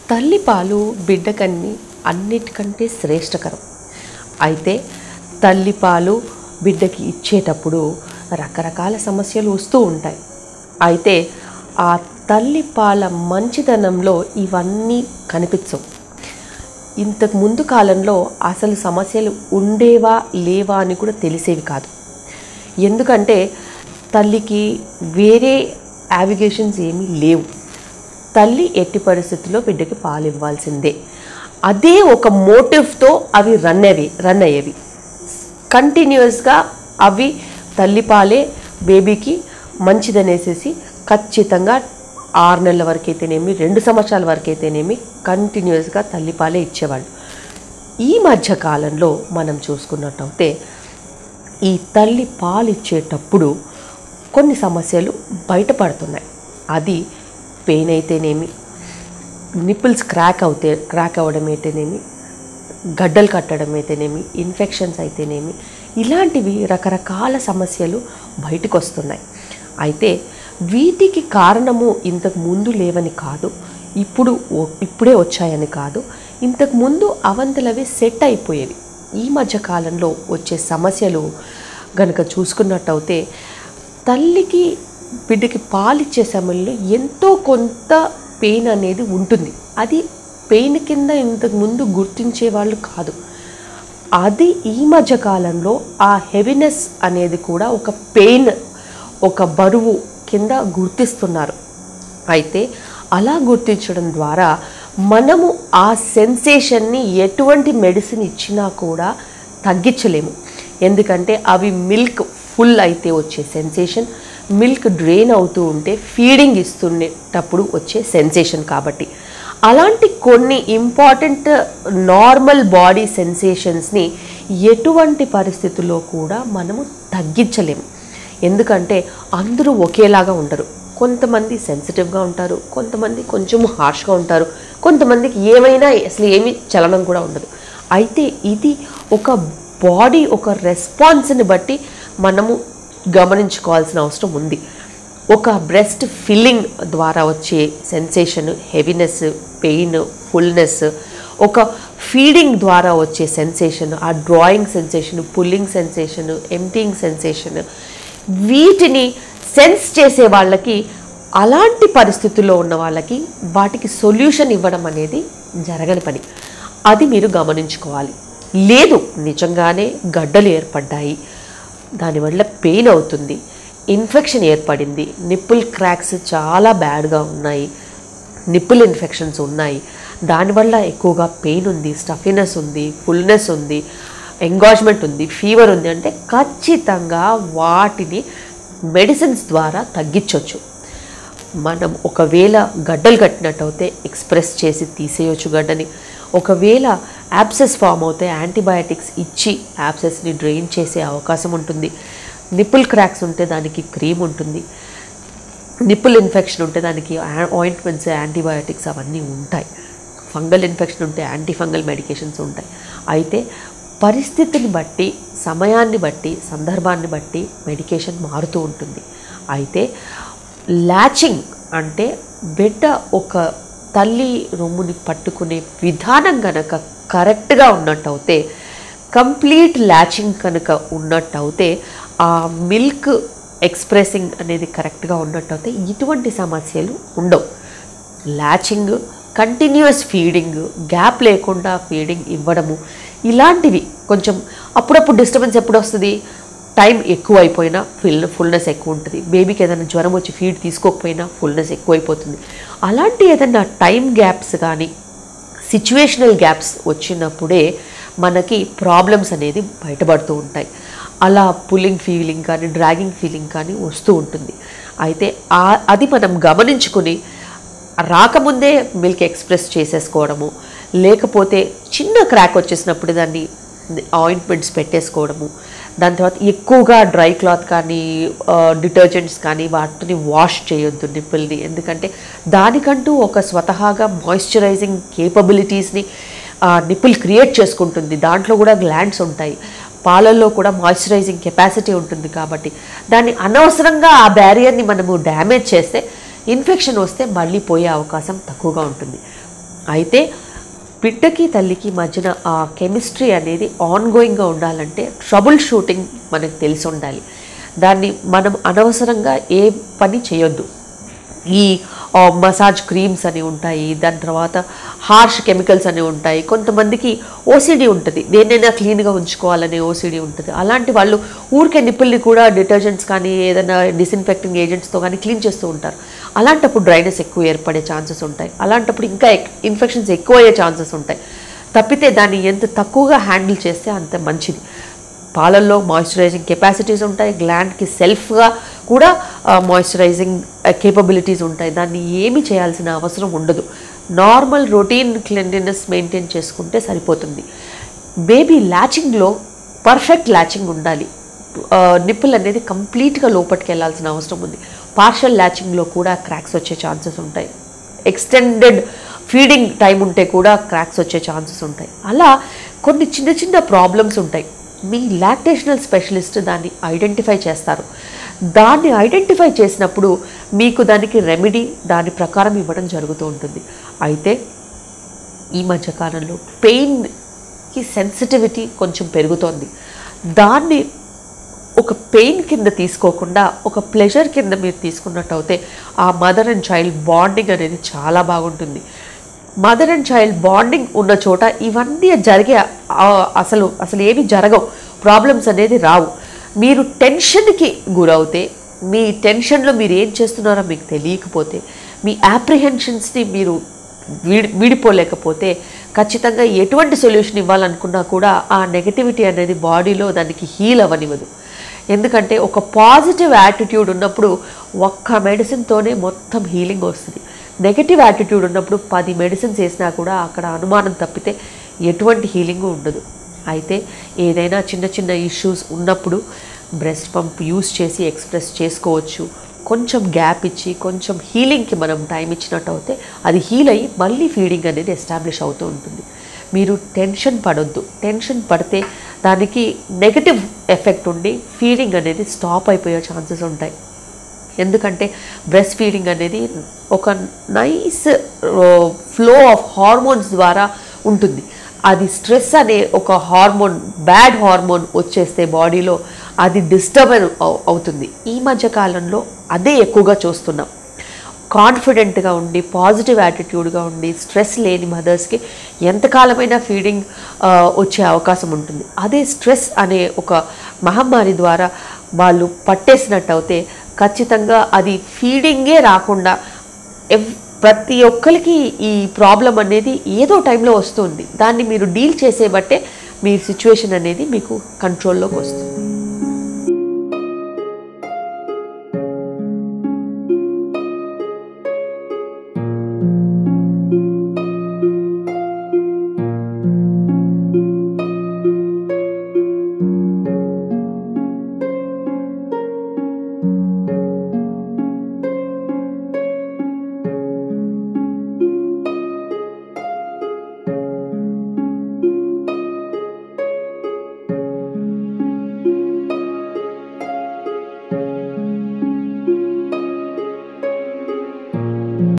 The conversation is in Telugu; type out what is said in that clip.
తల్లిపాలు బిడ్డకన్ని అన్నిటికంటే శ్రేష్టకరం అయితే తల్లిపాలు బిడ్డకి ఇచ్చేటప్పుడు రకరకాల సమస్యలు వస్తూ ఉంటాయి అయితే ఆ తల్లిపాల మంచితనంలో ఇవన్నీ కనిపించవు ఇంతకు ముందు కాలంలో అసలు సమస్యలు ఉండేవా లేవా అని కూడా తెలిసేవి కాదు ఎందుకంటే తల్లికి వేరే యావిగేషన్స్ ఏమీ లేవు తల్లి ఎట్టి పరిస్థితుల్లో బిడ్డకి పాలు ఇవ్వాల్సిందే అదే ఒక మోటివ్తో అవి రన్ అవి రన్ అయ్యేవి కంటిన్యూస్గా అవి తల్లిపాలే బేబీకి మంచిదనేసేసి ఖచ్చితంగా ఆరు నెలల వరకు అయితేనేమి రెండు సంవత్సరాల వరకు అయితేనేమి కంటిన్యూస్గా తల్లిపాలే ఇచ్చేవాళ్ళు ఈ మధ్య కాలంలో మనం చూసుకున్నట్టయితే ఈ తల్లి పాలు ఇచ్చేటప్పుడు కొన్ని సమస్యలు బయటపడుతున్నాయి అది పెయిన్ అయితేనేమి నిప్పుల్స్ క్రాక్ అవుతే క్రాక్ అవ్వడం అయితేనేమి గడ్డలు కట్టడం అయితేనేమి ఇన్ఫెక్షన్స్ అయితేనేమి ఇలాంటివి రకరకాల సమస్యలు బయటకు వస్తున్నాయి అయితే వీటికి కారణము ఇంతకు ముందు లేవని కాదు ఇప్పుడు ఓ- ఇప్పుడే వచ్చాయని కాదు ఇంతకు ముందు అవంతులవి సెట్ అయిపోయేవి ఈ మధ్య కాలంలో వచ్చే సమస్యలు గనక చూసుకున్నట్టయితే తల్లికి బిడ్డకి పాలిచ్చే సమయంలో ఎంతో కొంత పెయిన్ అనేది ఉంటుంది అది పెయిన్ కింద ఇంతకు ముందు గుర్తించే వాళ్ళు కాదు అది ఈ మధ్య కాలంలో ఆ హెవీనెస్ అనేది కూడా ఒక పెయిన్ ఒక బరువు కింద గుర్తిస్తున్నారు అయితే అలా గుర్తించడం ద్వారా మనము ఆ సెన్సేషన్ని ఎటువంటి మెడిసిన్ ఇచ్చినా కూడా తగ్గించలేము ఎందుకంటే అవి మిల్క్ ఫుల్ అయితే వచ్చే సెన్సేషన్ మిల్క్ డ్రైన్ అవుతూ ఉంటే ఫీడింగ్ ఇస్తుండేటప్పుడు వచ్చే సెన్సేషన్ కాబట్టి అలాంటి కొన్ని ఇంపార్టెంట్ నార్మల్ బాడీ సెన్సేషన్స్ని ఎటువంటి పరిస్థితుల్లో కూడా మనము తగ్గించలేము ఎందుకంటే అందరూ ఒకేలాగా ఉండరు కొంతమంది సెన్సిటివ్గా ఉంటారు కొంతమంది కొంచెం హార్ష్గా ఉంటారు కొంతమందికి ఏమైనా అసలు ఏమీ చలనం కూడా ఉండదు అయితే ఇది ఒక బాడీ ఒక రెస్పాన్స్ని బట్టి మనము గమనించుకోవాల్సిన అవసరం ఉంది ఒక బ్రెస్ట్ ఫిల్లింగ్ ద్వారా వచ్చే సెన్సేషన్ హెవీనెస్ పెయిన్ ఫుల్నెస్ ఒక ఫీడింగ్ ద్వారా వచ్చే సెన్సేషన్ ఆ డ్రాయింగ్ సెన్సేషన్ పుల్లింగ్ సెన్సేషన్ ఎంటింగ్ సెన్సేషన్ వీటిని సెన్స్ చేసే వాళ్ళకి అలాంటి పరిస్థితుల్లో ఉన్న వాళ్ళకి వాటికి సొల్యూషన్ ఇవ్వడం అనేది జరగని పని అది మీరు గమనించుకోవాలి లేదు నిజంగానే గడ్డలు ఏర్పడ్డాయి దానివల్ల పెయిన్ అవుతుంది ఇన్ఫెక్షన్ ఏర్పడింది నిప్పుల్ క్రాక్స్ చాలా బ్యాడ్గా ఉన్నాయి నిప్పుల్ ఇన్ఫెక్షన్స్ ఉన్నాయి దానివల్ల ఎక్కువగా పెయిన్ ఉంది స్టఫినెస్ ఉంది ఫుల్నెస్ ఉంది ఎంగాజ్మెంట్ ఉంది ఫీవర్ ఉంది అంటే ఖచ్చితంగా వాటిని మెడిసిన్స్ ద్వారా తగ్గించవచ్చు మనం ఒకవేళ గడ్డలు కట్టినట్టయితే ఎక్స్ప్రెస్ చేసి తీసేయొచ్చు గడ్డని ఒకవేళ యాప్సెస్ ఫామ్ అవుతే యాంటీబయాటిక్స్ ఇచ్చి యాప్సెస్ని డ్రైన్ చేసే అవకాశం ఉంటుంది నిప్పుల్ క్రాక్స్ ఉంటే దానికి క్రీమ్ ఉంటుంది నిప్పుల్ ఇన్ఫెక్షన్ ఉంటే దానికి ఆయింట్మెంట్స్ యాంటీబయాటిక్స్ అవన్నీ ఉంటాయి ఫంగల్ ఇన్ఫెక్షన్ ఉంటే యాంటీ ఫంగల్ మెడికేషన్స్ ఉంటాయి అయితే పరిస్థితిని బట్టి సమయాన్ని బట్టి సందర్భాన్ని బట్టి మెడికేషన్ మారుతూ ఉంటుంది అయితే లాచింగ్ అంటే బిడ్డ ఒక తల్లి రొమ్ముని పట్టుకునే విధానం కనుక కరెక్ట్గా ఉన్నట్టయితే కంప్లీట్ లాచింగ్ కనుక ఉన్నట్టయితే ఆ మిల్క్ ఎక్స్ప్రెసింగ్ అనేది కరెక్ట్గా ఉన్నట్టయితే ఇటువంటి సమస్యలు ఉండవు లాచింగ్ కంటిన్యూస్ ఫీడింగ్ గ్యాప్ లేకుండా ఫీడింగ్ ఇవ్వడము ఇలాంటివి కొంచెం అప్పుడప్పుడు డిస్టర్బెన్స్ ఎప్పుడు వస్తుంది టైం ఎక్కువ అయిపోయినా ఫిల్ ఫుల్నెస్ ఎక్కువ ఉంటుంది బేబీకి ఏదైనా జ్వరం వచ్చి ఫీడ్ తీసుకోకపోయినా ఫుల్నెస్ ఎక్కువైపోతుంది అలాంటి ఏదైనా టైం గ్యాప్స్ కానీ సిచ్యువేషనల్ గ్యాప్స్ వచ్చినప్పుడే మనకి ప్రాబ్లమ్స్ అనేది బయటపడుతూ ఉంటాయి అలా పుల్లింగ్ ఫీలింగ్ కానీ డ్రాగింగ్ ఫీలింగ్ కానీ వస్తూ ఉంటుంది అయితే ఆ- అది మనం గమనించుకుని రాకముందే మిల్క్ ఎక్స్ప్రెస్ చేసేసుకోవడము లేకపోతే చిన్న క్రాక్ వచ్చేసినప్పుడు దాన్ని ఆయింట్మెంట్స్ పెట్టేసుకోవడము దాని తర్వాత ఎక్కువగా డ్రై క్లాత్ కానీ డిటర్జెంట్స్ కానీ వాటిని వాష్ చేయొద్దు నిప్పుల్ని ఎందుకంటే దానికంటూ ఒక స్వతహాగా మాయిశ్చరైజింగ్ కేపబిలిటీస్ని నిప్పుల్ క్రియేట్ చేసుకుంటుంది దాంట్లో కూడా గ్లాండ్స్ ఉంటాయి పాలల్లో కూడా మాయిశ్చరైజింగ్ కెపాసిటీ ఉంటుంది కాబట్టి దాన్ని అనవసరంగా ఆ బ్యారియర్ని మనము డ్యామేజ్ చేస్తే ఇన్ఫెక్షన్ వస్తే మళ్ళీ పోయే అవకాశం తక్కువగా ఉంటుంది అయితే బిడ్డకి తల్లికి మధ్యన ఆ కెమిస్ట్రీ అనేది ఆన్గోయింగ్గా ఉండాలంటే ట్రబుల్ షూటింగ్ మనకు తెలిసి ఉండాలి దాన్ని మనం అనవసరంగా ఏ పని చేయొద్దు ఈ ఆ, మసాజ్ క్రీమ్స్ అని ఉంటాయి దాని తర్వాత హార్ష్ కెమికల్స్ అని ఉంటాయి కొంతమందికి ఓసిడి ఉంటుంది దేన్నైనా క్లీన్గా ఉంచుకోవాలనే ఓసిడి ఉంటుంది అలాంటి వాళ్ళు ఊరికే నిప్పుల్ని కూడా డిటర్జెంట్స్ కానీ ఏదైనా డిస్ఇన్ఫెక్టింగ్ ఏజెంట్స్తో కానీ క్లీన్ చేస్తూ ఉంటారు అలాంటప్పుడు డ్రైనెస్ ఎక్కువ ఏర్పడే ఛాన్సెస్ ఉంటాయి అలాంటప్పుడు ఇంకా ఇన్ఫెక్షన్స్ ఎక్కువ అయ్యే ఛాన్సెస్ ఉంటాయి తప్పితే దాన్ని ఎంత తక్కువగా హ్యాండిల్ చేస్తే అంత మంచిది పాలల్లో మాయిశ్చరైజింగ్ కెపాసిటీస్ ఉంటాయి గ్లాండ్కి సెల్ఫ్గా కూడా మాయిశ్చరైజింగ్ కేపబిలిటీస్ ఉంటాయి దాన్ని ఏమీ చేయాల్సిన అవసరం ఉండదు నార్మల్ రొటీన్ క్లెన్లీనెస్ మెయింటైన్ చేసుకుంటే సరిపోతుంది బేబీ ల్యాచింగ్లో పర్ఫెక్ట్ ల్యాచింగ్ ఉండాలి నిప్పుల్ అనేది కంప్లీట్గా లోపలికి వెళ్ళాల్సిన అవసరం ఉంది పార్షల్ ల్యాచింగ్లో కూడా క్రాక్స్ వచ్చే ఛాన్సెస్ ఉంటాయి ఎక్స్టెండెడ్ ఫీడింగ్ టైం ఉంటే కూడా క్రాక్స్ వచ్చే ఛాన్సెస్ ఉంటాయి అలా కొన్ని చిన్న చిన్న ప్రాబ్లమ్స్ ఉంటాయి మీ లాక్టేషనల్ స్పెషలిస్ట్ దాన్ని ఐడెంటిఫై చేస్తారు దాన్ని ఐడెంటిఫై చేసినప్పుడు మీకు దానికి రెమెడీ దాని ప్రకారం ఇవ్వడం జరుగుతూ ఉంటుంది అయితే ఈ మధ్యకాలంలో పెయిన్కి సెన్సిటివిటీ కొంచెం పెరుగుతోంది దాన్ని ఒక పెయిన్ కింద తీసుకోకుండా ఒక ప్లెజర్ కింద మీరు తీసుకున్నట్టు అయితే ఆ మదర్ అండ్ చైల్డ్ బాండింగ్ అనేది చాలా బాగుంటుంది మదర్ అండ్ చైల్డ్ బాండింగ్ ఉన్న చోట ఇవన్నీ జరిగే ఆ- అసలు అసలు ఏమి జరగవు ప్రాబ్లమ్స్ అనేది రావు మీరు టెన్షన్కి గురవుతే మీ టెన్షన్లో మీరు ఏం చేస్తున్నారో మీకు తెలియకపోతే మీ యాప్రిహెన్షన్స్ని మీరు వీడి వీడిపోలేకపోతే ఖచ్చితంగా ఎటువంటి సొల్యూషన్ ఇవ్వాలనుకున్నా కూడా ఆ నెగటివిటీ అనేది బాడీలో దానికి హీల్ అవ్వనివ్వదు ఎందుకంటే ఒక పాజిటివ్ యాటిట్యూడ్ ఉన్నప్పుడు ఒక్క మెడిసిన్తోనే మొత్తం హీలింగ్ వస్తుంది నెగటివ్ యాటిట్యూడ్ ఉన్నప్పుడు పది మెడిసిన్స్ వేసినా కూడా అక్కడ అనుమానం తప్పితే ఎటువంటి హీలింగ్ ఉండదు అయితే ఏదైనా చిన్న చిన్న ఇష్యూస్ ఉన్నప్పుడు బ్రెస్ట్ పంప్ యూస్ చేసి ఎక్స్ప్రెస్ చేసుకోవచ్చు కొంచెం గ్యాప్ ఇచ్చి కొంచెం హీలింగ్కి మనం టైం ఇచ్చినట్టు అయితే అది హీల్ అయ్యి మళ్ళీ ఫీడింగ్ అనేది ఎస్టాబ్లిష్ అవుతూ ఉంటుంది మీరు టెన్షన్ పడొద్దు టెన్షన్ పడితే దానికి నెగటివ్ ఎఫెక్ట్ ఉండి ఫీడింగ్ అనేది స్టాప్ అయిపోయే ఛాన్సెస్ ఉంటాయి ఎందుకంటే బ్రెస్ట్ ఫీడింగ్ అనేది ఒక నైస్ ఫ్లో ఆఫ్ హార్మోన్స్ ద్వారా ఉంటుంది అది స్ట్రెస్ అనే ఒక హార్మోన్ బ్యాడ్ హార్మోన్ వచ్చేస్తే బాడీలో అది డిస్టర్బ్ అవుతుంది ఈ మధ్య కాలంలో అదే ఎక్కువగా చూస్తున్నాం కాన్ఫిడెంట్గా ఉండి పాజిటివ్ యాటిట్యూడ్గా ఉండి స్ట్రెస్ లేని మదర్స్కి ఎంతకాలమైనా ఫీడింగ్ వచ్చే అవకాశం ఉంటుంది అదే స్ట్రెస్ అనే ఒక మహమ్మారి ద్వారా వాళ్ళు పట్టేసినట్టు అయితే ఖచ్చితంగా అది ఫీడింగే రాకుండా ఎవ్ ప్రతి ఒక్కరికి ఈ ప్రాబ్లం అనేది ఏదో టైంలో వస్తుంది దాన్ని మీరు డీల్ చేసే బట్టే మీ సిచ్యువేషన్ అనేది మీకు కంట్రోల్లోకి వస్తుంది